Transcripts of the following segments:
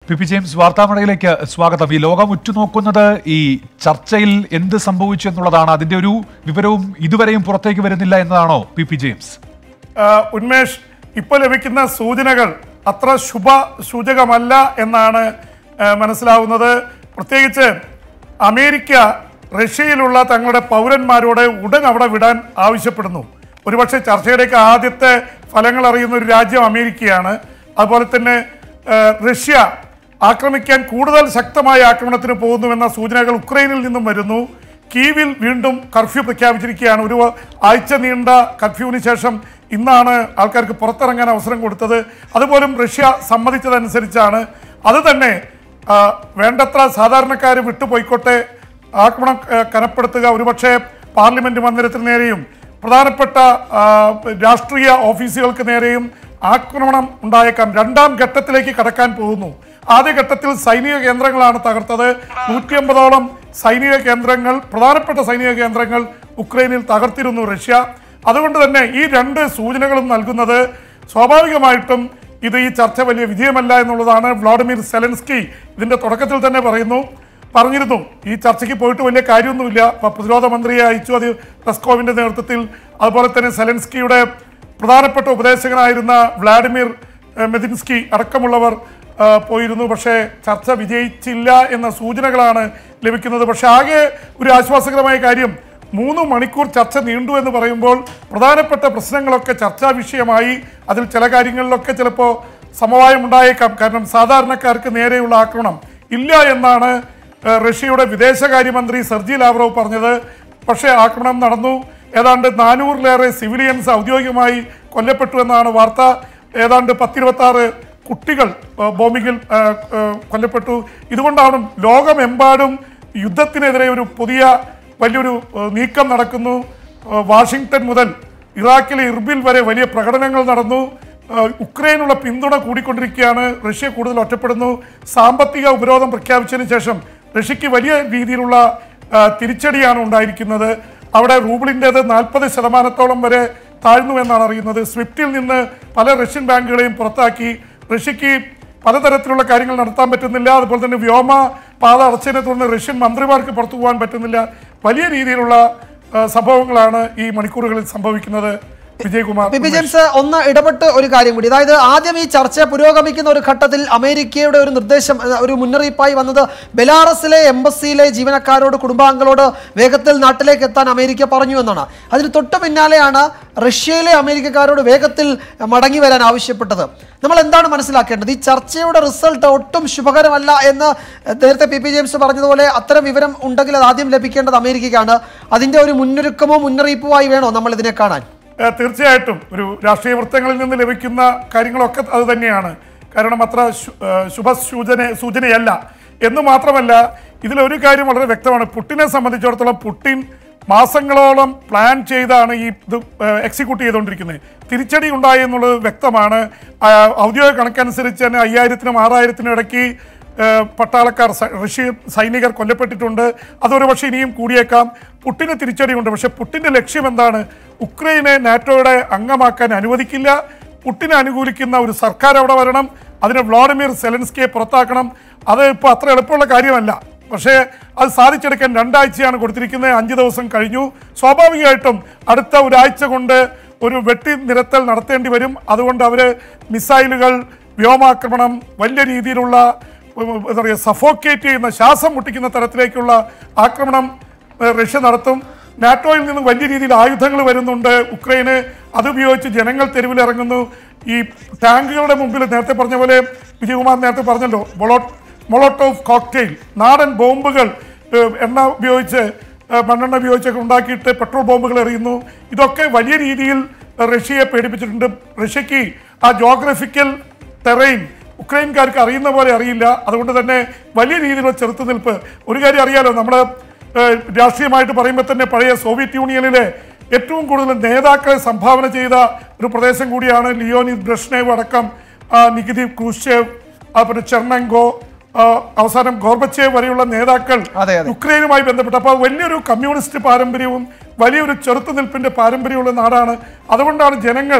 P P James വാർത്താമഴയിലേക്ക് സ്വാഗതം ഈ ലോകം ഉറ്റുനോക്കുന്നത് ഈ ചർച്ചയിൽ എന്ത് സംഭവിച്ചു എന്നുള്ളതാണ് അതിന്റെ ഒരു വിവരവും ഇതുവരെയും പുറത്തേക്ക് വരുന്നില്ല എന്നതാണോ പി പി ജെയിംസ് ആ, ഉന്മേഷ് ഇപ്പോൾ ലഭിക്കുന്ന സൂചനകൾ അത്ര ശുഭ സൂചകമല്ല എന്നാണ് ആ, മനസ്സിലാവുന്നത് പ്രത്യേകിച്ച് അമേരിക്ക റഷ്യയിലുള്ള തങ്ങളുടെ പൗരന്മാരോട് ഉടൻ അവിടെ വിടാൻ ആവശ്യപ്പെടുന്നു ഒരുപക്ഷെ ചർച്ചയുടെയൊക്കെ ആദ്യത്തെ ഫലങ്ങൾ അറിയുന്ന ഒരു രാജ്യം അമേരിക്കയാണ് അതുപോലെ തന്നെ ആ, റഷ്യ ആക്രമിക്കാൻ കൂടുതൽ ശക്തമായ ആക്രമണത്തിന് പോകുന്നുവെന്ന സൂചനകൾ ഉക്രൈനിൽ നിന്നും വരുന്നു കീവിൽ വീണ്ടും കർഫ്യൂ പ്രഖ്യാപിച്ചിരിക്കുകയാണ് ഒരു ആഴ്ച നീണ്ട കർഫ്യൂവിന് ശേഷം ഇന്നാണ് ആൾക്കാർക്ക് പുറത്തിറങ്ങാൻ അവസരം കൊടുത്തത് അതുപോലും റഷ്യ സമ്മതിച്ചതനുസരിച്ചാണ് അത് തന്നെ ആ, വേണ്ടത്ര സാധാരണക്കാർ വിട്ടുപോയിക്കോട്ടെ ആക്രമണം ആ, കനപ്പെടുത്തുക ഒരുപക്ഷെ പാർലമെന്റ് മന്ദിരത്തിന് നേരെയും പ്രധാനപ്പെട്ട ആ, രാഷ്ട്രീയ ഓഫീസുകൾക്ക് നേരെയും ആക്രമണം ഉണ്ടായേക്കാം രണ്ടാം ഘട്ടത്തിലേക്ക് കടക്കാൻ പോകുന്നു ആദ്യ ഘട്ടത്തിൽ സൈനിക കേന്ദ്രങ്ങളാണ് തകർത്തത് നൂറ്റി അമ്പതോളം സൈനിക കേന്ദ്രങ്ങൾ പ്രധാനപ്പെട്ട സൈനിക കേന്ദ്രങ്ങൾ ഉക്രൈനിൽ തകർത്തിരുന്നു റഷ്യ അതുകൊണ്ട് തന്നെ ഈ രണ്ട് സൂചനകളും നൽകുന്നത് സ്വാഭാവികമായിട്ടും ഇത് ഈ ചർച്ച വലിയ വിജയമല്ല എന്നുള്ളതാണ് വ്ളാഡിമിർ സെലൻസ്കി ഇതിന്റെ തുടക്കത്തിൽ തന്നെ പറയുന്നു പറഞ്ഞിരുന്നു ഈ ചർച്ചയ്ക്ക് പോയിട്ട് വലിയ കാര്യമൊന്നുമില്ല പ- പ്രതിരോധ മന്ത്രിയെ അയച്ചു അത് പെസ്കോവിന്റെ നേതൃത്വത്തിൽ അതുപോലെ തന്നെ സെലൻസ്കിയുടെ പ്രധാനപ്പെട്ട ഉപദേശകനായിരുന്ന വ്ളാഡിമിർ ഏഹ്, മെദിൻസ്കി അടക്കമുള്ളവർ ആ, പോയിരുന്നു പക്ഷേ ചർച്ച വിജയിച്ചില്ല എന്ന സൂചനകളാണ് ലഭിക്കുന്നത് പക്ഷേ ആകെ ഒരു ആശ്വാസകരമായ കാര്യം മൂന്ന് മണിക്കൂർ ചർച്ച നീണ്ടു എന്ന് പറയുമ്പോൾ പ്രധാനപ്പെട്ട പ്രശ്നങ്ങളൊക്കെ ചർച്ചാ വിഷയമായി അതിൽ ചില കാര്യങ്ങളിലൊക്കെ ചിലപ്പോൾ സമവായം ഉണ്ടായേക്കാം കാരണം സാധാരണക്കാർക്ക് നേരെയുള്ള ആക്രമണം ഇല്ല എന്നാണ് ഏഹ്, റഷ്യയുടെ വിദേശകാര്യമന്ത്രി സെർജി ലാവ്റോവ് പറഞ്ഞത് പക്ഷേ ആക്രമണം നടന്നു ഏതാണ്ട് നാനൂറിലേറെ സിവിലിയൻസ് ഔദ്യോഗികമായി കൊല്ലപ്പെട്ടു എന്നാണ് വാർത്ത ഏതാണ്ട് പത്തിരുപത്തി ആറ് കുട്ടികൾ ഏഹ്, ബോംബിങ്ങിൽ ഏഹ്, ഏഹ്, കൊല്ലപ്പെട്ടു ഇതുകൊണ്ടാണ് ലോകമെമ്പാടും യുദ്ധത്തിനെതിരെ ഒരു പുതിയ വലിയൊരു ഏഹ്, നീക്കം നടക്കുന്നു ഏഹ്, വാഷിങ്ടൺ മുതൽ ഇറാഖിലെ ഇർബിൽ വരെ വലിയ പ്രകടനങ്ങൾ നടന്നു ഏഹ്, ഉക്രൈനുള്ള പിന്തുണ കൂടിക്കൊണ്ടിരിക്കുകയാണ് റഷ്യ കൂടുതൽ ഒറ്റപ്പെടുന്നു സാമ്പത്തിക ഉപരോധം പ്രഖ്യാപിച്ചതിന് ശേഷം റഷ്യക്ക് വലിയ രീതിയിലുള്ള ആ, തിരിച്ചടിയാണ് ഉണ്ടായിരിക്കുന്നത് അവിടെ റൂബിളിൻ്റെത് നാൽപ്പത് ശതമാനത്തോളം വരെ താഴ്ന്നു എന്നാണ് അറിയുന്നത് സ്വിഫ്റ്റിൽ നിന്ന് പല റഷ്യൻ ബാങ്കുകളെയും പുറത്താക്കി റഷ്യക്ക് പലതരത്തിലുള്ള കാര്യങ്ങൾ നടത്താൻ പറ്റുന്നില്ല അതുപോലെ തന്നെ വ്യോമ പാത അടച്ചതിനെ തുടർന്ന് റഷ്യൻ മന്ത്രിമാർക്ക് പുറത്തു പോകാൻ പറ്റുന്നില്ല വലിയ രീതിയിലുള്ള ആ, സംഭവങ്ങളാണ് ഈ മണിക്കൂറുകളിൽ സംഭവിക്കുന്നത് വിജയകുമാർ പി പി ജെയിംസ് ഒന്ന് ഇടപെട്ട് ഒരു കാര്യം കൂടി അതായത് ആദ്യം ഈ ചർച്ച പുരോഗമിക്കുന്ന ഒരു ഘട്ടത്തിൽ അമേരിക്കയുടെ ഒരു നിർദ്ദേശം ഏഹ്, ഒരു മുന്നറിയിപ്പായി വന്നത് ബെലാറസിലെ എംബസിയിലെ ജീവനക്കാരോട് കുടുംബാംഗങ്ങളോട് വേഗത്തിൽ നാട്ടിലേക്ക് എത്താൻ അമേരിക്ക പറഞ്ഞു എന്നാണ് അതിന് തൊട്ട് പിന്നാലെയാണ് റഷ്യയിലെ അമേരിക്കക്കാരോട് വേഗത്തിൽ മടങ്ങി വരാൻ ആവശ്യപ്പെട്ടത് നമ്മൾ എന്താണ് മനസ്സിലാക്കേണ്ടത് ഈ ചർച്ചയുടെ റിസൾട്ട് ഒട്ടും ശുഭകരമല്ല എന്ന് നേരത്തെ പി പി ജെയിംസ് പറഞ്ഞതുപോലെ അത്തരം വിവരം ഉണ്ടെങ്കിൽ അത് ആദ്യം ലഭിക്കേണ്ടത് അമേരിക്കയ്ക്കാണ് അതിന്റെ ഒരു മുന്നൊരുക്കമോ മുന്നറിയിപ്പുമായി വേണോ നമ്മൾ ഇതിനെ കാണാൻ ഏഹ് തീർച്ചയായിട്ടും ഒരു രാഷ്ട്രീയ വൃത്തങ്ങളിൽ നിന്ന് ലഭിക്കുന്ന കാര്യങ്ങളൊക്കെ അത് തന്നെയാണ് കാരണം അത്ര ശു- ഏഹ് ശുഭസൂചന സൂചനയല്ല എന്ന് മാത്രമല്ല ഇതിലൊരു കാര്യം വളരെ വ്യക്തമാണ് പുട്ടിനെ സംബന്ധിച്ചിടത്തോളം പുട്ടിൻ മാസങ്ങളോളം പ്ലാൻ ചെയ്താണ് ഈ ഇത് എക്സിക്യൂട്ട് ചെയ്തുകൊണ്ടിരിക്കുന്നത് തിരിച്ചടി ഉണ്ടായി എന്നുള്ളത് വ്യക്തമാണ് ആ, ഔദ്യോഗിക കണക്കനുസരിച്ച് തന്നെ അയ്യായിരത്തിനും ആറായിരത്തിനും ഇടയ്ക്ക് ഏഹ് പട്ടാളക്കാർ സ- റഷ്യൻ സൈനികർ കൊല്ലപ്പെട്ടിട്ടുണ്ട് അതൊരു പക്ഷേ ഇനിയും കൂടിയേക്കാം പുട്ടിന് തിരിച്ചടിയുണ്ട് പക്ഷേ പുട്ടിന്റെ ലക്ഷ്യം എന്താണ് ഉക്രൈനെ നാറ്റോയുടെ അംഗമാക്കാൻ അനുവദിക്കില്ല പുട്ടിനെ അനുകൂലിക്കുന്ന ഒരു സർക്കാർ അവിടെ വരണം അതിന് വ്ളാഡിമിർ സെലൻസ്കിയെ പുറത്താക്കണം അത് ഇപ്പോൾ അത്ര എളുപ്പമുള്ള കാര്യമല്ല പക്ഷേ അത് സാധിച്ചെടുക്കാൻ രണ്ടാഴ്ചയാണ് കൊടുത്തിരിക്കുന്നത് അഞ്ച് ദിവസം കഴിഞ്ഞു സ്വാഭാവികമായിട്ടും അടുത്ത ഒരാഴ്ച കൊണ്ട് ഒരു വെട്ടി നിരത്തൽ നടത്തേണ്ടി വരും അതുകൊണ്ട് അവർ മിസൈലുകൾ വ്യോമാക്രമണം വലിയ രീതിയിലുള്ള ഉം, എന്താ പറയുക സഫോക്കേറ്റ് ചെയ്യുന്ന ശ്വാസം മുട്ടിക്കുന്ന തരത്തിലേക്കുള്ള ആക്രമണം ഏഹ്, റഷ്യ നടത്തും നാറ്റോയിൽ നിന്നും വലിയ രീതിയിൽ ആയുധങ്ങൾ വരുന്നുണ്ട് ഉക്രൈന് അതുപയോഗിച്ച് ജനങ്ങൾ തെരുവിലിറങ്ങുന്നു ഈ ടാങ്കുകളുടെ മുമ്പിൽ നേരത്തെ പറഞ്ഞ പോലെ വിജയകുമാർ നേരത്തെ പറഞ്ഞല്ലോ മൊളോ മൊളോട്ടോവ് കോക്ടെയിൽ നാടൻ ബോംബുകൾ ഏഹ്, എണ്ണ ഉപയോഗിച്ച് ഏഹ്, മണ്ണെണ്ണ ഉപയോഗിച്ചൊക്കെ ഉണ്ടാക്കിയിട്ട് പെട്രോൾ ബോംബുകൾ എറിയുന്നു ഇതൊക്കെ വലിയ രീതിയിൽ റഷ്യയെ പേടിപ്പിച്ചിട്ടുണ്ട് റഷ്യക്ക് ആ ജോഗ്രഫിക്കൽ ടെറൈൻ ഉക്രൈൻകാർക്ക് അറിയുന്ന പോലെ അറിയില്ല അതുകൊണ്ട് തന്നെ വലിയ രീതിയിലുള്ള ചെറുത്തുനിൽപ്പ് ഒരു കാര്യം അറിയാലോ നമ്മൾ രാഷ്ട്രീയമായിട്ട് പറയുമ്പോൾ തന്നെ പഴയ സോവിയറ്റ് യൂണിയനിലെ ഏറ്റവും കൂടുതൽ നേതാക്കളെ സംഭാവന ചെയ്ത ഒരു പ്രദേശം കൂടിയാണ് ലിയോനിസ് ബ്രഷ്നേവ് അടക്കം ആ, നികിതി ക്രൂഷേവ് അതുപോലെ ചെർണങ്കോ ആ, അവസാനം ഗോർബച്ചേവ് വരെയുള്ള നേതാക്കൾ അതെ, അതെ. യുക്രൈനുമായി ബന്ധപ്പെട്ട് അപ്പോൾ വലിയൊരു കമ്മ്യൂണിസ്റ്റ് പാരമ്പര്യവും വലിയൊരു ചെറുത്തുനിൽപ്പിന്റെ പാരമ്പര്യമുള്ള നാടാണ് അതുകൊണ്ടാണ് ജനങ്ങൾ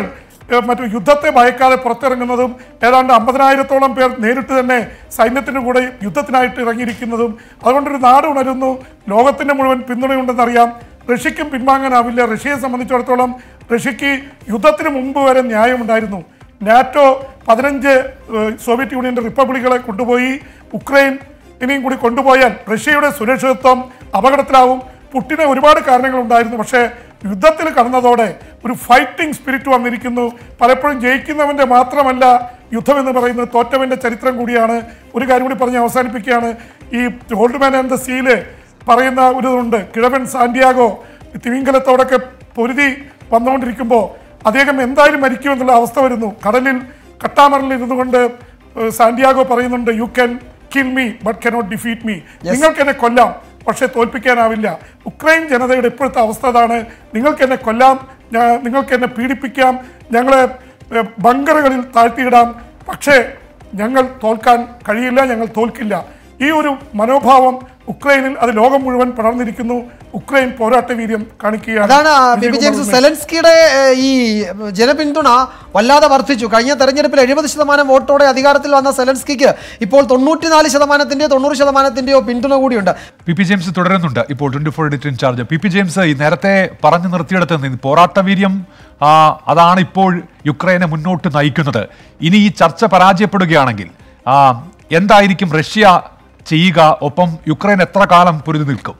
ഏഹ്, മറ്റു യുദ്ധത്തെ ഭയക്കാതെ പുറത്തിറങ്ങുന്നതും ഏതാണ്ട് അമ്പതിനായിരത്തോളം പേർ നേരിട്ട് തന്നെ സൈന്യത്തിന് കൂടെ യുദ്ധത്തിനായിട്ട് ഇറങ്ങിയിരിക്കുന്നതും അതുകൊണ്ടൊരു നാട് ഉണരുന്നു ലോകത്തിന്റെ മുഴുവൻ പിന്തുണയുണ്ടെന്നറിയാം റഷ്യക്കും പിൻവാങ്ങാനാവില്ല റഷ്യയെ സംബന്ധിച്ചിടത്തോളം റഷ്യക്ക് യുദ്ധത്തിന് മുമ്പ് വരെ ന്യായമുണ്ടായിരുന്നു നാറ്റോ പതിനഞ്ച് ഏഹ്, സോവിയറ്റ് യൂണിയന്റെ റിപ്പബ്ലിക്കുകളെ കൊണ്ടുപോയി ഉക്രൈൻ ഇനിയും കൂടി കൊണ്ടുപോയാൽ റഷ്യയുടെ സുരക്ഷിതത്വം അപകടത്തിലാവും പുട്ടിന് ഒരുപാട് കാരണങ്ങളുണ്ടായിരുന്നു പക്ഷേ യുദ്ധത്തിൽ കടന്നതോടെ ഒരു ഫൈറ്റിംഗ് സ്പിരിറ്റ് വന്നിരിക്കുന്നു പലപ്പോഴും ജയിക്കുന്നവന്റെ മാത്രമല്ല യുദ്ധം എന്ന് പറയുന്നത് തോറ്റവന്റെ ചരിത്രം കൂടിയാണ് ഒരു കാര്യം കൂടി പറഞ്ഞ് അവസാനിപ്പിക്കുകയാണ് ഈ ഓൾഡ് മാൻ ആൻഡ് ദ സീല് പറയുന്ന ഒരു ഇതുണ്ട് കിഴവൻ സാന്റിയാഗോ തിമിംഗലത്തോടൊക്കെ പൊരുതി വന്നുകൊണ്ടിരിക്കുമ്പോൾ അദ്ദേഹം എന്തായാലും മരിക്കുമെന്നുള്ള അവസ്ഥ വരുന്നു കടലിൽ കട്ടാമറിൽ ഇരുന്നു കൊണ്ട് ഏഹ്, സാന്റിയാഗോ പറയുന്നുണ്ട് you can kill me but cannot defeat me നിങ്ങൾക്ക് എന്നെ കൊല്ലാം പക്ഷേ തോൽപ്പിക്കാനാവില്ല ഉക്രൈൻ ജനതയുടെ ഇപ്പോഴത്തെ അവസ്ഥ അതാണ് നിങ്ങൾക്ക് എന്നെ കൊല്ലാം ഞാൻ നിങ്ങൾക്ക് എന്നെ പീഡിപ്പിക്കാം ഞങ്ങളെ ഏഹ്, ബങ്കറുകളിൽ താഴ്ത്തിയിടാം പക്ഷേ ഞങ്ങൾ തോൽക്കാൻ കഴിയില്ല ഞങ്ങൾ തോൽക്കില്ല ഈ ഒരു മനോഭാവം ഉക്രൈനിൽ അത് ലോകം മുഴുവൻ പടർന്നിരിക്കുന്നു ഉക്രൈൻ പോരാട്ട വീര്യം കാണിക്കുകയാണ് അതാണ് ബിബി വിജയകുമാർ ജെയിംസ് ഉണ്ണിമേൽ. സെലൻസ്കിയുടെ ഏഹ്, ഈ ജനപിന്തുണ വല്ലാതെ വർദ്ധിച്ചു കഴിഞ്ഞ തെരഞ്ഞെടുപ്പിൽ എഴുപത് ശതമാനം വോട്ടോടെ അധികാരത്തിൽ വന്ന സെലൻസ്കിക്ക് ഇപ്പോൾ തൊണ്ണൂറ്റിനാല് ശതമാനത്തിന്റെയോ തൊണ്ണൂറ് ശതമാനത്തിന്റെയോ പിന്തുണ കൂടിയുണ്ട് പി പി ജെയിംസ് തുടരുന്നുണ്ട് ഇപ്പോൾ twenty four editor in charge P P James ഈ നേരത്തെ പറഞ്ഞു നിർത്തിയെടുത്ത് നിന്ന് പോരാട്ടവീര്യം ആ, അതാണ് ഇപ്പോൾ യുക്രൈനെ മുന്നോട്ട് നയിക്കുന്നത് ഇനി ഈ ചർച്ച പരാജയപ്പെടുകയാണെങ്കിൽ ആ, എന്തായിരിക്കും റഷ്യ ചെയ്യുക ഒപ്പം യുക്രൈൻ എത്ര കാലം പൊരുതി നിൽക്കും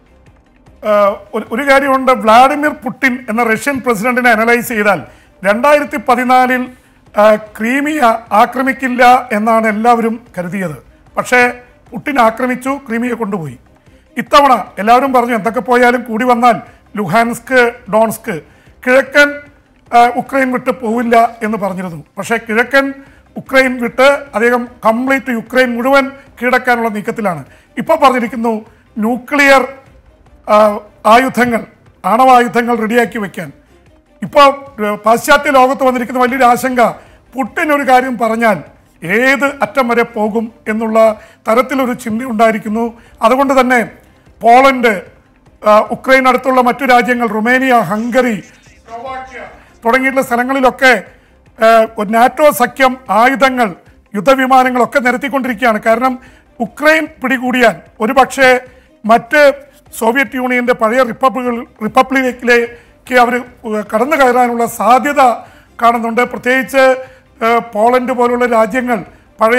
ആഹ് ഒരു- ഒരു കാര്യമുണ്ട് വ്ളാഡിമിർ പുടിൻ എന്ന റഷ്യൻ പ്രസിഡന്റിനെ അനലൈസ് ചെയ്താൽ രണ്ടായിരത്തി പതിനാലിൽ ക്രീമിയ ആക്രമിക്കില്ല എന്നാണ് എല്ലാവരും കരുതിയത് പക്ഷേ പുടിൻ ആക്രമിച്ചു ക്രീമിയ കൊണ്ടുപോയി ഇത്തവണ എല്ലാവരും പറഞ്ഞു എന്തൊക്കെ പോയാലും കൂടി വന്നാൽ ലുഹാൻസ്ക് ഡോൺസ്ക് കിഴക്കൻ ആഹ് ഉക്രൈൻ വിട്ട് പോവില്ല എന്ന് പറഞ്ഞിരുന്നു പക്ഷേ കിഴക്കൻ ഉക്രൈൻ വിട്ട് അദ്ദേഹം കംപ്ലീറ്റ് യുക്രൈൻ മുഴുവൻ കീഴടക്കാനുള്ള നീക്കത്തിലാണ് ഇപ്പോൾ പറഞ്ഞിരിക്കുന്നു ന്യൂക്ലിയർ ആ, ആയുധങ്ങൾ ആണവായുധങ്ങൾ റെഡിയാക്കി വെക്കാൻ ഇപ്പോൾ പാശ്ചാത്യ ലോകത്ത് വന്നിരിക്കുന്ന വലിയൊരു ആശങ്ക പുട്ടിൻ ഒരു കാര്യം പറഞ്ഞാൽ ഏത് അറ്റം വരെ പോകും എന്നുള്ള തരത്തിലൊരു ചിന്ത ഉണ്ടായിരിക്കുന്നു അതുകൊണ്ട് തന്നെ പോളണ്ട് ആ, ഉക്രൈൻ അടുത്തുള്ള മറ്റു രാജ്യങ്ങൾ റുമേനിയ ഹംഗറി സ്ലോവാക്യ തുടങ്ങിയിട്ടുള്ള സ്ഥലങ്ങളിലൊക്കെ ആ, ഒരു നാറ്റോ സഖ്യം ആയുധങ്ങൾ യുദ്ധവിമാനങ്ങളൊക്കെ നിരത്തിക്കൊണ്ടിരിക്കുകയാണ് കാരണം ഉക്രൈൻ പിടികൂടിയാൽ ഒരുപക്ഷെ മറ്റ് സോവിയറ്റ് യൂണിയന്റെ പഴയ റിപ്പബ്ലിക്കുകൾ റിപ്പബ്ലിക്കിലേക്ക് അവർ കടന്നു കയറാനുള്ള സാധ്യത കാണുന്നുണ്ട് പ്രത്യേകിച്ച് ആ, പോളണ്ട് പോലുള്ള രാജ്യങ്ങൾ പഴയ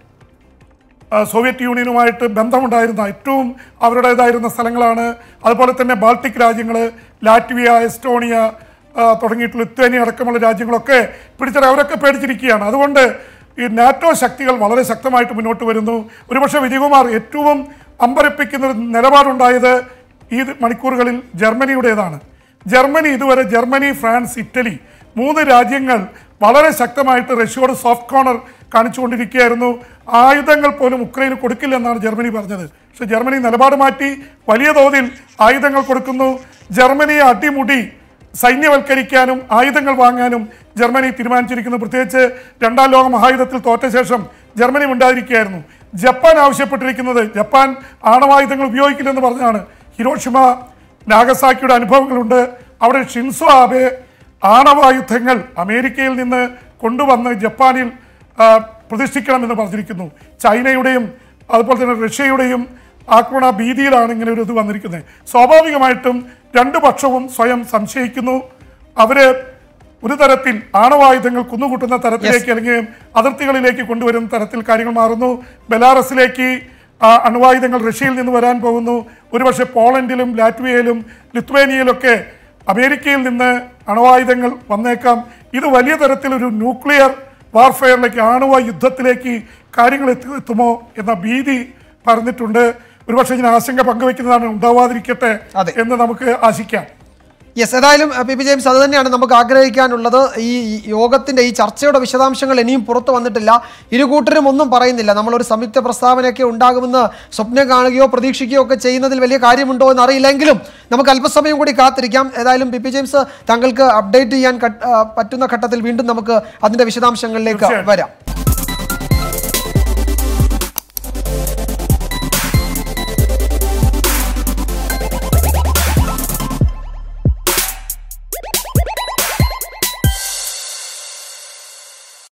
ആ, സോവിയറ്റ് യൂണിയനുമായിട്ട് ബന്ധമുണ്ടായിരുന്ന ഏറ്റവും അവരുടേതായിരുന്ന സ്ഥലങ്ങളാണ് അതുപോലെ തന്നെ ബാൾട്ടിക് രാജ്യങ്ങൾ ലാറ്റ്വിയ എസ്റ്റോണിയ ആ, തുടങ്ങിയിട്ടുള്ള ലിത്വേനിയ അടക്കമുള്ള രാജ്യങ്ങളൊക്കെ പിടിച്ചത് അവരൊക്കെ പേടിച്ചിരിക്കുകയാണ് അതുകൊണ്ട് ഈ നാറ്റോ ശക്തികൾ വളരെ ശക്തമായിട്ട് മുന്നോട്ട് വരുന്നു ഒരുപക്ഷെ വിജയകുമാർ ഏറ്റവും അമ്പരപ്പിക്കുന്ന ഒരു നിലപാടുണ്ടായത് ഈ മണിക്കൂറുകളിൽ ജർമ്മനിയുടേതാണ് ജർമ്മനി ഇതുവരെ ജർമ്മനി ഫ്രാൻസ് ഇറ്റലി മൂന്ന് രാജ്യങ്ങൾ വളരെ ശക്തമായിട്ട് റഷ്യയോട് സോഫ്റ്റ് കോർണർ കാണിച്ചുകൊണ്ടിരിക്കുകയായിരുന്നു ആയുധങ്ങൾ പോലും ഉക്രൈന് കൊടുക്കില്ലെന്നാണ് ജർമ്മനി പറഞ്ഞത് പക്ഷെ ജർമ്മനി നിലപാട് മാറ്റി വലിയ തോതിൽ ആയുധങ്ങൾ കൊടുക്കുന്നു ജർമ്മനിയെ അടിമുടി സൈന്യവൽക്കരിക്കാനും ആയുധങ്ങൾ വാങ്ങാനും ജർമ്മനി തീരുമാനിച്ചിരിക്കുന്നു പ്രത്യേകിച്ച് രണ്ടാം ലോക മഹായുദ്ധത്തിൽ തോറ്റ ശേഷം ജർമ്മനി ഉണ്ടായിരിക്കുകയായിരുന്നു ജപ്പാൻ ആവശ്യപ്പെട്ടിരിക്കുന്നത് ജപ്പാൻ ആണവായുധങ്ങൾ ഉപയോഗിക്കില്ലെന്ന് പറഞ്ഞാണ് ഹിരോഷിമ നാഗസാക്കിയുടെ അനുഭവങ്ങളുണ്ട് അവിടെ ഷിൻസോ ആബെ ആണവായുധങ്ങൾ അമേരിക്കയിൽ നിന്ന് കൊണ്ടുവന്ന് ജപ്പാനിൽ ആ, പ്രതിഷ്ഠിക്കണമെന്ന് പറഞ്ഞിരിക്കുന്നു ചൈനയുടെയും അതുപോലെ തന്നെ റഷ്യയുടെയും ആക്രമണ ഭീതിയിലാണ് ഇങ്ങനെ ഒരു ഇത് വന്നിരിക്കുന്നത് സ്വാഭാവികമായിട്ടും രണ്ടു പക്ഷവും സ്വയം സംശയിക്കുന്നു അവര് ഒരു തരത്തിൽ ആണവായുധങ്ങൾ കുന്നുകൂട്ടുന്ന തരത്തിലേക്ക് അല്ലെങ്കിൽ അതിർത്തികളിലേക്ക് കൊണ്ടുവരുന്ന തരത്തിൽ കാര്യങ്ങൾ മാറുന്നു ബെലാറസിലേക്ക് ആ അണുവായുധങ്ങൾ റഷ്യയിൽ നിന്ന് വരാൻ പോകുന്നു ഒരുപക്ഷെ പോളണ്ടിലും ലാറ്റ്വിയയിലും ലിത്വേനിയയിലൊക്കെ അമേരിക്കയിൽ നിന്ന് അണുവായുധങ്ങൾ വന്നേക്കാം ഇത് വലിയ തരത്തിലൊരു ന്യൂക്ലിയർ വാർഫെയറിലേക്ക് ആണവ യുദ്ധത്തിലേക്ക് കാര്യങ്ങൾ എത്തി എത്തുമോ എന്ന ഭീതി പറഞ്ഞിട്ടുണ്ട് ഒരുപക്ഷെ ഇതിന് ആശങ്ക പങ്കുവെക്കുന്നതാണ് ഉണ്ടാവാതിരിക്കട്ടെ അതെ. എന്ന് നമുക്ക് ആശിക്കാം യെസ് ഏതായാലും അഹ് പി പി ജെയിംസ് അത് തന്നെയാണ് നമുക്ക് ആഗ്രഹിക്കാനുള്ളത് ഈ ഈ യോഗത്തിന്റെ ഈ ചർച്ചയുടെ വിശദാംശങ്ങൾ ഇനിയും പുറത്തു വന്നിട്ടില്ല ഇരു കൂട്ടരും ഒന്നും പറയുന്നില്ല നമ്മളൊരു സംയുക്ത പ്രസ്താവനയൊക്കെ ഉണ്ടാകുമെന്ന് സ്വപ്നം കാണുകയോ പ്രതീക്ഷിക്കുകയോ ഒക്കെ ചെയ്യുന്നതിൽ വലിയ കാര്യമുണ്ടോ എന്ന് അറിയില്ലെങ്കിലും നമുക്ക് അല്പസമയം കൂടി കാത്തിരിക്കാം ഏതായാലും പി പി ജെയിംസ് താങ്കൾക്ക് അപ്ഡേറ്റ് ചെയ്യാൻ കട്ട്- ആ, പറ്റുന്ന ഘട്ടത്തിൽ വീണ്ടും നമുക്ക് അതിന്റെ വിശദാംശങ്ങളിലേക്ക് തീർച്ചയായും. വരാം